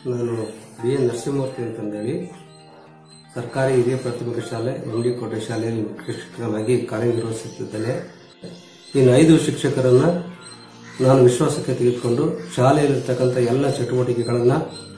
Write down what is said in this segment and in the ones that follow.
ನಾನು B N Narasimhamurthy ಅಂತಂದೇಳಿ ಸರ್ಕಾರಿ ಹಿರಿಯ ಪ್ರಾಥಮಿಕ ಶಾಲೆ ಎಂ ಡಿ ಕೋಟೆ ಶಾಲೆಯಲ್ಲಿ ಶಿಕ್ಷಕನಾಗಿ ಕಾರ್ಯನಿರ್ವಹಿಸುತ್ತಿದ್ದೇನೆ ಇನ್ನು ಐದು ಶಿಕ್ಷಕರನ್ನ ನಾನು ವಿಶ್ವಾಸಕ್ಕೆ ತೆಗೆದುಕೊಂಡು ಶಾಲೆಯಲ್ಲಿರ್ತಕ್ಕಂಥ ಎಲ್ಲ ಚಟುವಟಿಕೆಗಳನ್ನು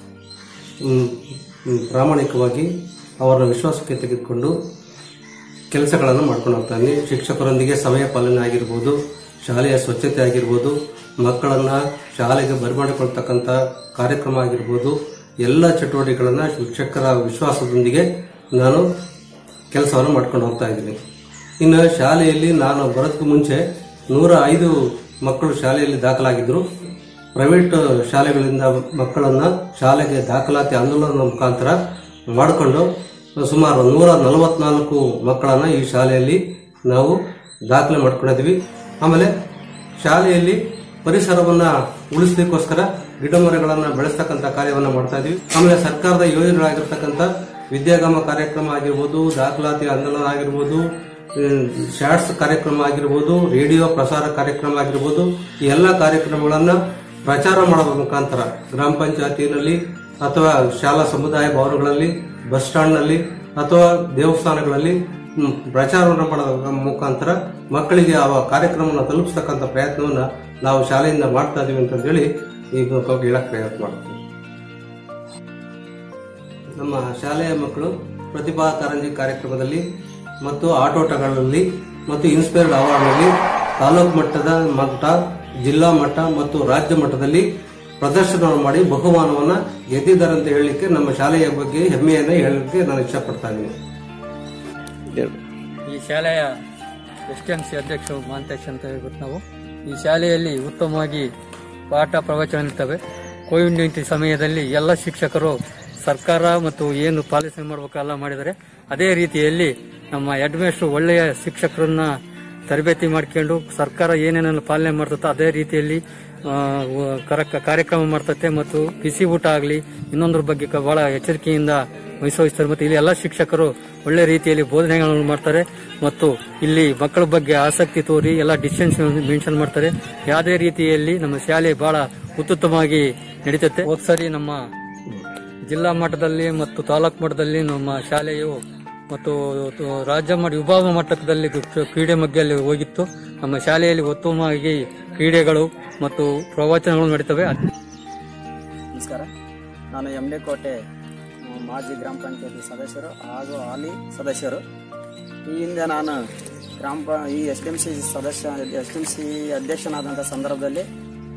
ಪ್ರಾಮಾಣಿಕವಾಗಿ ಅವರನ್ನ ವಿಶ್ವಾಸಕ್ಕೆ ತೆಗೆದುಕೊಂಡು ಕೆಲಸಗಳನ್ನು ಮಾಡ್ಕೊಂಡು ಹೋಗ್ತಾನೆ ಶಿಕ್ಷಕರೊಂದಿಗೆ ಸಮಯ ಪಾಲನೆ ಆಗಿರ್ಬೋದು ಶಾಲೆಯ ಸ್ವಚ್ಛತೆ ಆಗಿರ್ಬೋದು ಮಕ್ಕಳನ್ನ ಶಾಲೆಗೆ ಬರಮಾಡಿಕೊಳ್ತಕ್ಕಂಥ ಕಾರ್ಯಕ್ರಮ ಆಗಿರ್ಬೋದು ಎಲ್ಲ ಚಟುವಟಿಕೆಗಳನ್ನ ಶಿಕ್ಷಕರ ವಿಶ್ವಾಸದೊಂದಿಗೆ ನಾನು ಕೆಲಸವನ್ನು ಮಾಡ್ಕೊಂಡು ಹೋಗ್ತಾ ಇದ್ದೀನಿ ಇನ್ನು ಶಾಲೆಯಲ್ಲಿ ನಾನು ಬರೋದಕ್ಕೂ ಮುಂಚೆ ನೂರ ಐದು ಮಕ್ಕಳು ಶಾಲೆಯಲ್ಲಿ ದಾಖಲಾಗಿದ್ದರು ಪ್ರೈವೇಟ್ ಶಾಲೆಗಳಿಂದ ಮಕ್ಕಳನ್ನ ಶಾಲೆಗೆ ದಾಖಲಾತಿ ಆಂದೋಲನದ ಮುಖಾಂತರ ಮಾಡಿಕೊಂಡು ಸುಮಾರು ನೂರ ನಲವತ್ನಾಲ್ಕು ಮಕ್ಕಳನ್ನ ಈ ಶಾಲೆಯಲ್ಲಿ ನಾವು ದಾಖಲೆ ಮಾಡ್ಕೊಂಡಿದ್ವಿ ಆಮೇಲೆ ಶಾಲೆಯಲ್ಲಿ ಪರಿಸರವನ್ನ ಉಳಿಸಲಿಕ್ಕೋಸ್ಕರ ಗಿಡ ಮರಗಳನ್ನ ಬೆಳೆಸ್ತಕ್ಕಂಥ ಕಾರ್ಯವನ್ನ ಮಾಡ್ತಾ ಇದೀವಿ ಆಮೇಲೆ ಸರ್ಕಾರದ ಯೋಜನೆಗಳಾಗಿರ್ತಕ್ಕಂಥ ವಿದ್ಯಾಗಮ ಕಾರ್ಯಕ್ರಮ ಆಗಿರ್ಬೋದು ದಾಖಲಾತಿ ಆಂದೋಲನ ಆಗಿರ್ಬೋದು ಶಾರ್ಟ್ಸ್ ಕಾರ್ಯಕ್ರಮ ಆಗಿರ್ಬೋದು ರೇಡಿಯೋ ಪ್ರಸಾರ ಕಾರ್ಯಕ್ರಮ ಆಗಿರ್ಬೋದು ಈ ಎಲ್ಲ ಕಾರ್ಯಕ್ರಮಗಳನ್ನ ಪ್ರಚಾರ ಮಾಡೋದ್ರ ಮುಖಾಂತರ ಗ್ರಾಮ ಪಂಚಾಯತಿನಲ್ಲಿ ಅಥವಾ ಶಾಲಾ ಸಮುದಾಯ ಭವನಗಳಲ್ಲಿ ಬಸ್ ಸ್ಟಾಂಡ್ನಲ್ಲಿ ಅಥವಾ ದೇವಸ್ಥಾನಗಳಲ್ಲಿ ಹ್ಮ್, ಪ್ರಚಾರವನ್ನು ಮಾಡೋದ್ರ ಮುಖಾಂತರ ಮಕ್ಕಳಿಗೆ ಆ ಕಾರ್ಯಕ್ರಮವನ್ನು ತಲುಪಿಸ್ತಕ್ಕಂಥ ಪ್ರಯತ್ನವನ್ನ ನಾವು ಶಾಲೆಯಿಂದ ಮಾಡ್ತಾ ಇದೀವಿ ಅಂತ ಹೇಳಿ ಈಗ ಹೇಳಕ್ ಪ್ರಯತ್ನ ಮಾಡ್ತೀವಿ ನಮ್ಮ ಶಾಲೆಯ ಮಕ್ಕಳು ಪ್ರತಿಭಾ ಕಾರಂಜಿ ಕಾರ್ಯಕ್ರಮದಲ್ಲಿ ಮತ್ತು ಆಟೋಟಗಳಲ್ಲಿ ಮತ್ತು ಇನ್ಸ್ಪೈರ್ಡ್ ಅವಾರ್ಡ್ನಲ್ಲಿ ತಾಲೂಕು ಮಟ್ಟದ ಮಟ್ಟ ಜಿಲ್ಲಾ ಮಟ್ಟ ಮತ್ತು ರಾಜ್ಯ ಮಟ್ಟದಲ್ಲಿ ಪ್ರದರ್ಶನವನ್ನು ಮಾಡಿ ಬಹುಮಾನವನ್ನ ಗೆದ್ದಿದ್ದಾರೆ ಅಂತ ಹೇಳಲಿಕ್ಕೆ ನಮ್ಮ ಶಾಲೆಯ ಬಗ್ಗೆ ಹೆಮ್ಮೆಯನ್ನ ಹೇಳಲಿಕ್ಕೆ ನಾನು ಇಷ್ಟಪಡ್ತಾ ಇದ್ದೀನಿ ಈ ಶಾಲೆಯ ಎಸ್ ಟಿ ಎಂ ಸಿ ಅಧ್ಯಕ್ಷರು ಮಾಂತೇಶ್ ಅಂತ ಹೇಳ್ಬಿಟ್ಟು ನಾವು ಈ ಶಾಲೆಯಲ್ಲಿ ಉತ್ತಮವಾಗಿ ಪಾಠ ಪ್ರವಚನ ಇರ್ತವೆ ಕೋವಿಡ್ ನೈನ್ಟೀನ್ ಸಮಯದಲ್ಲಿ ಎಲ್ಲ ಶಿಕ್ಷಕರು ಸರ್ಕಾರ ಮತ್ತು ಏನು ಪಾಲಿಸಣೆ ಮಾಡಬೇಕೆಲ್ಲ ಮಾಡಿದರೆ ಅದೇ ರೀತಿಯಲ್ಲಿ ನಮ್ಮ ಹೆಡ್ ಮಾಸ್ಟರ್ ಒಳ್ಳೆಯ ಶಿಕ್ಷಕರನ್ನ ತರಬೇತಿ ಮಾಡ್ಕೊಂಡು ಸರ್ಕಾರ ಏನೇನೆಲ್ಲ ಪಾಲನೆ ಮಾಡ್ತತ್ತೋ ಅದೇ ರೀತಿಯಲ್ಲಿ ಆ, ವ- ಕರ- ಕಾರ್ಯಕ್ರಮ ಮಾಡ್ತತೆ ಮತ್ತು ಬಿಸಿ ಊಟ ಆಗಲಿ ಇನ್ನೊಂದ್ರ ಬಗ್ಗೆ ಕ- ಬಹಳ ಎಚ್ಚರಿಕೆಯಿಂದ ವಹಿಸ್ತಾರೆ ಮತ್ತು ಇಲ್ಲಿ ಎಲ್ಲ ಶಿಕ್ಷಕರು ಒಳ್ಳೆ ರೀತಿಯಲ್ಲಿ ಬೋಧನೆಗಳನ್ನು ಮಾಡ್ತಾರೆ ಮತ್ತು ಇಲ್ಲಿ ಮಕ್ಕಳ ಬಗ್ಗೆ ಆಸಕ್ತಿ ತೋರಿ ಎಲ್ಲ ಡಿಸ್ಟೆನ್ಸ್ ಮೆನ್ಷನ್ ಮಾಡ್ತಾರೆ ಯಾವುದೇ ರೀತಿಯಲ್ಲಿ ನಮ್ಮ ಶಾಲೆ ಬಹಳ ಉತ್ತಮವಾಗಿ ನಡೀತತೆ ಹೋದ್ಸರಿ ನಮ್ಮ ಜಿಲ್ಲಾ ಮಟ್ಟದಲ್ಲಿ ಮತ್ತು ತಾಲೂಕು ಮಟ್ಟದಲ್ಲಿ ನಮ್ಮ ಶಾಲೆಯು ಮತ್ತು ತು- ರಾಜ್ಯ ಮಟ್ಟ ವಿಭಾಗ ಮಟ್ಟದಲ್ಲಿ ಕು- ಕ್ರೀಡೆ ಮಗ್ಗಲ್ಲಿ ಹೋಗಿತ್ತು ನಮ್ಮ ಶಾಲೆಯಲ್ಲಿ ಉತ್ತಮವಾಗಿ ಕ್ರೀಡೆಗಳು ಮತ್ತು ಪ್ರವಚನಗಳು ನಡೀತವೆ ನಮಸ್ಕಾರ ನಾನು ಎಮ್ ಡಿ ಕೋಟೆ ಆ, ಮಾಜಿ ಗ್ರಾಮ ಪಂಚಾಯತಿ ಸದಸ್ಯರು ಹಾಗೂ ಹಾಲಿ ಸದಸ್ಯರು ಈ ಹಿಂದೆ ನಾನು ಗ್ರಾಮ ಪ ಈ ಎಸ್ ಡಿ ಎಂ ಸಿ ಸದಸ್ಯ ಎಸ್ ಡಿ ಎಂ ಸಿ ಅಧ್ಯಕ್ಷನಾದಂಥ ಸಂದರ್ಭದಲ್ಲಿ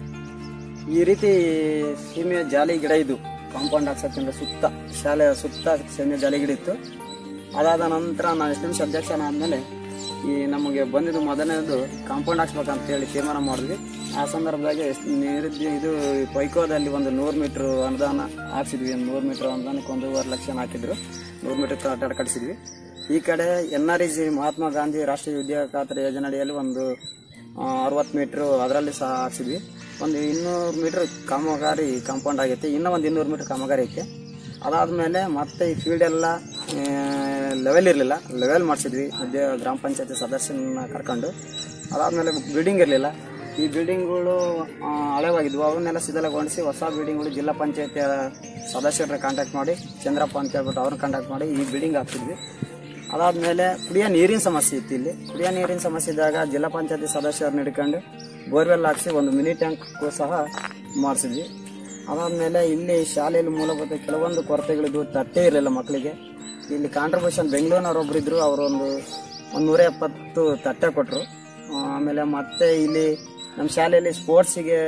ಈ ರೀತಿ ಸೀಮೆ ಜಾಲಿ ಗಿಡ ಇದು ಕಾಂಪೌಂಡ್ ಹಾಕ್ಸೋದ್ರಿಂದ ಸುತ್ತ ಶಾಲೆಯ ಸುತ್ತ ಸೀಮೆ ಜಾಲಿ ಗಿಡ ಇತ್ತು ಅದಾದ ನಂತರ ನಾನು ಎಸ್ ಡಿ ಎಂ ಸಿ ಅಧ್ಯಕ್ಷನಾದ್ಮೇಲೆ ಈ ನಮಗೆ ಬಂದಿದ್ದು ಮೊದಲನೇದು ಕಾಂಪೌಂಡ್ ಹಾಕ್ಸ್ಬೇಕಂತ ಹೇಳಿ ತೀರ್ಮಾನ ಮಾಡಿದ್ವಿ ಆ ಸಂದರ್ಭದಾಗ ಎಷ್ಟು ನಿರುದ್ಯೋಗ ಇದು ಪೈಕೋದಲ್ಲಿ ಒಂದು ನೂರು ಮೀಟರ್ ಅನುದಾನ ಹಾಕ್ಸಿದ್ವಿ ಒಂದು ನೂರು ಮೀಟರ್ ಅನುದಾನಕ್ಕೆ ಒಂದೂವರೆ ಲಕ್ಷ ಹಾಕಿದ್ರು ನೂರು ಮೀಟರ್ ಕಟ್ಟಡ ಕಟ್ಟಿಸಿದ್ವಿ ಈ ಕಡೆ N R G Mahatma Gandhi ರಾಷ್ಟ್ರೀಯ ಉದ್ಯೋಗ ಖಾತ್ರಿ ಯೋಜನೆ ಅಡಿಯಲ್ಲಿ ಒಂದು ಅರವತ್ತು ಮೀಟ್ರು ಅದರಲ್ಲಿ ಸಹ ಹಾಕ್ಸಿದ್ವಿ ಒಂದು ಇನ್ನೂರು ಮೀಟ್ರ್ ಕಾಮಗಾರಿ ಕಾಂಪೌಂಡ್ ಆಗೈತೆ ಇನ್ನೂ ಒಂದು ಇನ್ನೂರು ಮೀಟ್ರ್ ಕಾಮಗಾರಿ ಐತೆ ಅದಾದಮೇಲೆ ಮತ್ತೆ ಈ ಫೀಲ್ಡ್ ಎಲ್ಲ ಲೆವೆಲ್ ಇರಲಿಲ್ಲ ಲೆವೆಲ್ ಮಾಡಿಸಿದ್ವಿ ಮಧ್ಯ ಗ್ರಾಮ ಪಂಚಾಯತಿ ಸದಸ್ಯನ ಕರ್ಕೊಂಡು ಅದಾದಮೇಲೆ ಬಿಲ್ಡಿಂಗ್ ಇರಲಿಲ್ಲ ಈ ಬಿಲ್ಡಿಂಗ್ಗಳು ಆ, ಹಳೆವಾಗಿದ್ವು ಅವನ್ನೆಲ್ಲ ಶಿಥಿಲಗೊಳಿಸಿ ಹೊಸ ಬಿಲ್ಡಿಂಗ್ಗಳು ಜಿಲ್ಲಾ ಪಂಚಾಯತಿಯ ಸದಸ್ಯರ ಕಾಂಟ್ಯಾಕ್ಟ್ ಮಾಡಿ ಚಂದ್ರಪ್ಪ ಅಂತ ಹೇಳ್ಬಿಟ್ಟು ಅವ್ರನ್ನ ಕಾಂಟ್ಯಾಕ್ಟ್ ಮಾಡಿ ಈ ಬಿಲ್ಡಿಂಗ್ ಹಾಕ್ಸಿದ್ವಿ ಅದಾದಮೇಲೆ ಕುಡಿಯೋ ನೀರಿನ ಸಮಸ್ಯೆ ಇತ್ತು ಇಲ್ಲಿ ಕುಡಿಯೋ ನೀರಿನ ಸಮಸ್ಯೆ ಇದ್ದಾಗ ಜಿಲ್ಲಾ ಪಂಚಾಯತಿ ಸದಸ್ಯರನ್ನ ಹಿಡ್ಕೊಂಡು ಬೋರ್ವೆಲ್ ಹಾಕ್ಸಿ ಒಂದು ಮಿನಿ ಟ್ಯಾಂಕ್ ಸಹ ಮಾಡಿಸಿದ್ವಿ ಅದಾದಮೇಲೆ ಇಲ್ಲಿ ಶಾಲೆಯಲ್ಲಿ ಮೂಲಭೂತ ಕೆಲವೊಂದು ಕೊರತೆಗಳಿದ್ವು ತಟ್ಟೆ ಇರಲಿಲ್ಲ ಮಕ್ಕಳಿಗೆ ಇಲ್ಲಿ ಕಾಂಟ್ರಿಬ್ಯೂಷನ್ ಬೆಂಗಳೂರಿನವ್ರು ಒಬ್ರು ಇದ್ರು ಅವರು ಒಂದು ಒಂದು ನೂರ ಎಪ್ಪತ್ತು ತಟ್ಟೆ ಕೊಟ್ಟರು ಆಮೇಲೆ ಮತ್ತೆ ಇಲ್ಲಿ ನಮ್ಮ ಶಾಲೆಯಲ್ಲಿ ಸ್ಪೋರ್ಟ್ಸಿಗೆ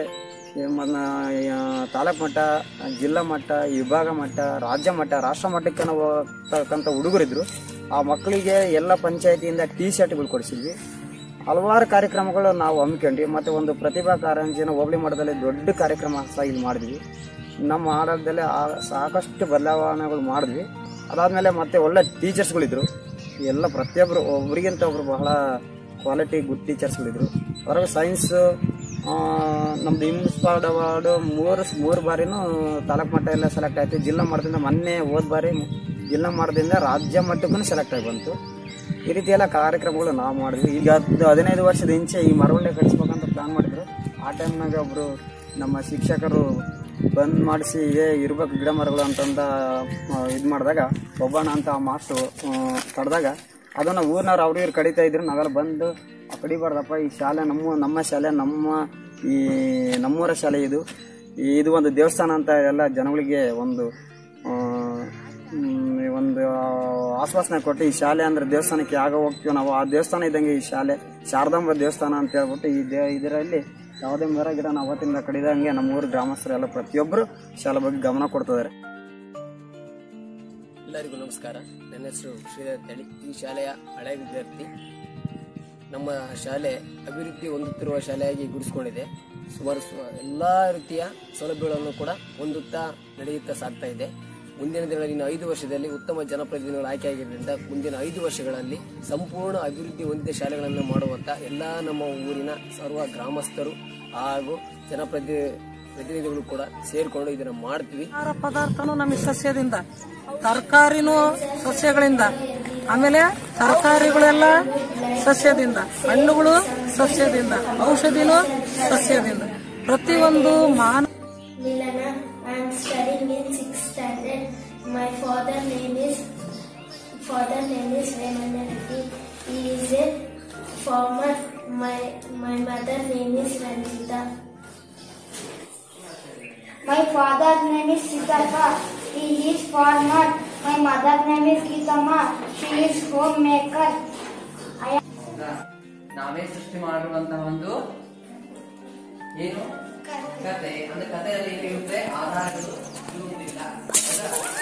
ತಾಲೂಕು ಮಟ್ಟ ಜಿಲ್ಲಾ ಮಟ್ಟ ವಿಭಾಗ ಮಟ್ಟ ರಾಜ್ಯ ಮಟ್ಟ ರಾಷ್ಟ್ರ ಮಟ್ಟಕ್ಕೆ ನಾವು ಹೋಗ್ತಕ್ಕಂಥ ಹುಡುಗರಿದ್ರು ಆ ಮಕ್ಕಳಿಗೆ ಎಲ್ಲ ಪಂಚಾಯತಿಯಿಂದ ಟೀ ಶರ್ಟ್ಗಳು ಕೊಡಿಸಿದ್ವಿ ಹಲವಾರು ಕಾರ್ಯಕ್ರಮಗಳು ನಾವು ಹಮ್ಮಿಕೊಂಡ್ವಿ ಮತ್ತು ಒಂದು ಪ್ರತಿಭಾ ಕಾರಂಜಿನ ಹೋಬಳಿ ಮಟ್ಟದಲ್ಲಿ ದೊಡ್ಡ ಕಾರ್ಯಕ್ರಮ ಸಹ ಇಲ್ಲಿ ಮಾಡಿದ್ವಿ ನಮ್ಮ ಆಡಳಿತದಲ್ಲಿ ಆ- ಸಾಕಷ್ಟು ಬದಲಾವಣೆಗಳು ಮಾಡಿದ್ವಿ ಅದಾದಮೇಲೆ ಮತ್ತೆ ಒಳ್ಳೆ ಟೀಚರ್ಸ್ಗಳಿದ್ರು ಎಲ್ಲ ಪ್ರತಿಯೊಬ್ಬರು ಒಬ್ರಿಗಿಂತ ಒಬ್ರು ಬಹಳ ಕ್ವಾಲಿಟಿ ಗುಡ್ ಟೀಚರ್ಸ್ಗಳಿದ್ರು ಹೊರಗೆ ಸೈನ್ಸ್ ನಮ್ದು ಇನ್ಸ್ಪೈರ್ಡ್ ಅವಾರ್ಡು ಮೂರು ಮೂರು ಬಾರಿನೂ ತಾಲೂಕು ಮಟ್ಟ ಎಲ್ಲ ಸೆಲೆಕ್ಟ್ ಆಯ್ತು ಜಿಲ್ಲಾ ಮಟ್ಟದಿಂದ ಮೊನ್ನೆ ಹೋದ ಬಾರಿ ಜಿಲ್ಲಾ ಮಟ್ಟದಿಂದ ರಾಜ್ಯ ಮಟ್ಟಕ್ಕೂ ಸೆಲೆಕ್ಟ್ ಆಗಿ ಬಂತು ಈ ರೀತಿ ಎಲ್ಲ ಕಾರ್ಯಕ್ರಮಗಳು ನಾವು ಮಾಡಿದ್ವಿ ಈಗ ಹತ್ತು ಹದಿನೈದು ವರ್ಷದ ಇಂಚೆ ಈ ಮರವಳ್ಳಿ ಕಳಿಸ್ಬೇಕಂತ ಪ್ಲಾನ್ ಮಾಡಿದ್ರು ಆ ಟೈಮ್ನಾಗ ಒಬ್ರು ನಮ್ಮ ಶಿಕ್ಷಕರು ಬಂದ್ ಮಾಡಿಸಿ ಇದೇ ಇರ್ಬೇಕು ಗಿಡ ಮರಗಳು ಅಂತಂದ ಇದು ಮಾಡಿದಾಗ ಒಬ್ಬಣ್ಣ ಅಂತ ಆ ಮಾಸ್ಟ್ರು ತಡೆದಾಗ ಅದನ್ನು ಊರಿನವ್ರು ಅವ್ರು ಇವ್ರು ಕಡಿತಾ ಇದ್ರು ನಾವೆಲ್ಲ ಬಂದು ಆ ಕಡಿಬಾರ್ದಪ್ಪ ಈ ಶಾಲೆ ನಮ್ಮ ನಮ್ಮ ಶಾಲೆ ನಮ್ಮ ಈ ನಮ್ಮೂರ ಶಾಲೆ ಇದು ಇದು ಒಂದು ದೇವಸ್ಥಾನ ಅಂತ ಎಲ್ಲ ಜನಗಳಿಗೆ ಒಂದು ಆ, ಮ್, ಒಂದು ಆಶ್ವಾಸನೆ ಕೊಟ್ಟು ಈ ಶಾಲೆ ಅಂದ್ರೆ ದೇವಸ್ಥಾನಕ್ಕೆ ಯಾಗ ಹೋಗ್ತೀವಿ ನಾವು ಆ ದೇವಸ್ಥಾನ ಇದ್ದಂಗೆ ಈ ಶಾಲೆ ಶಾರದಾಂಬ ದೇವಸ್ಥಾನ ಅಂತ ಹೇಳ್ಬಿಟ್ಟು ಈ ದೇ ಇದರಲ್ಲಿ ಯಾವುದೇ ಮರ ಗಿಡ ನಾವು ಅವತ್ತಿಂದ ಕಡಿದಂಗೆ ನಮ್ಮ ಊರು ಗ್ರಾಮಸ್ಥರು ಎಲ್ಲ ಪ್ರತಿಯೊಬ್ಬರು ಶಾಲೆ ಬಗ್ಗೆ ಗಮನ ಕೊಡ್ತಿದ್ದಾರೆ ಎಲ್ಲರಿಗೂ ನಮಸ್ಕಾರ ನನ್ನ ಹೆಸರು ಶ್ರೀಧರ್ ಅಂತೇಳಿ ಈ ಶಾಲೆಯ ಹಳೆಯ ವಿದ್ಯಾರ್ಥಿ ನಮ್ಮ ಶಾಲೆ ಅಭಿವೃದ್ಧಿ ಹೊಂದುತ್ತಿರುವ ಶಾಲೆಯಾಗಿ ಗುರುಸ್ಕೊಂಡಿದೆ ಸುಮಾರು ಸು ಎಲ್ಲ ರೀತಿಯ ಸೌಲಭ್ಯಗಳನ್ನು ಕೂಡ ಹೊಂದುತ್ತಾ ನಡೆಯುತ್ತಾ ಸಾಗ್ತಾ ಇದೆ ಮುಂದಿನ ದಿನಗಳಲ್ಲಿ ಇನ್ನು ಐದು ವರ್ಷದಲ್ಲಿ ಉತ್ತಮ ಜನಪ್ರತಿನಿಧಿಗಳು ಆಯ್ಕೆಯಾಗಿದ್ದರಿಂದ ಮುಂದಿನ ಐದು ವರ್ಷಗಳಲ್ಲಿ ಸಂಪೂರ್ಣ ಅಭಿವೃದ್ಧಿ ಹೊಂದಿದ ಶಾಲೆಗಳನ್ನು ಮಾಡುವಂತ ಎಲ್ಲ ನಮ್ಮ ಊರಿನ ಸರ್ವ ಗ್ರಾಮಸ್ಥರು ಹಾಗೂ ಜನಪ್ರತಿ ಪ್ರತಿನಿಧಿಗಳು ಕೂಡ ಸೇರಿಕೊಂಡು ಇದನ್ನು ಮಾಡ್ತೀವಿ ಆಹಾರ ಪದಾರ್ಥನೂ ನಮಗೆ ಸಸ್ಯದಿಂದ ತರಕಾರಿನೂ ಸಸ್ಯಗಳಿಂದ ಆಮೇಲೆ ತರಕಾರಿಗಳೆಲ್ಲ ಸಸ್ಯದಿಂದ ಹಣ್ಣುಗಳು ಸಸ್ಯದಿಂದ ಔಷಧಿನೂ ಸಸ್ಯದಿಂದ ಪ್ರತಿಯೊಂದು ಮಾನ Milana, I am studying in sixth standard. My father name is father name is Remana Reddy. He is a farmer. My my mother name is Ranjita. My father's name is Siddhartha. He is farmer. My mother's name is Gitama. She is homemaker. ನಾವೇ ಸೃಷ್ಟಿ ಮಾಡಿರುವಂತಹ ಒಂದು ಏನು ಕತೆ ಅಂದ್ರೆ ಕಥೆಯಲ್ಲಿ ಏನಿರುತ್ತೆ ಆಧಾರಗಳು ಇರುವುದಿಲ್ಲ ಹೌದಾ?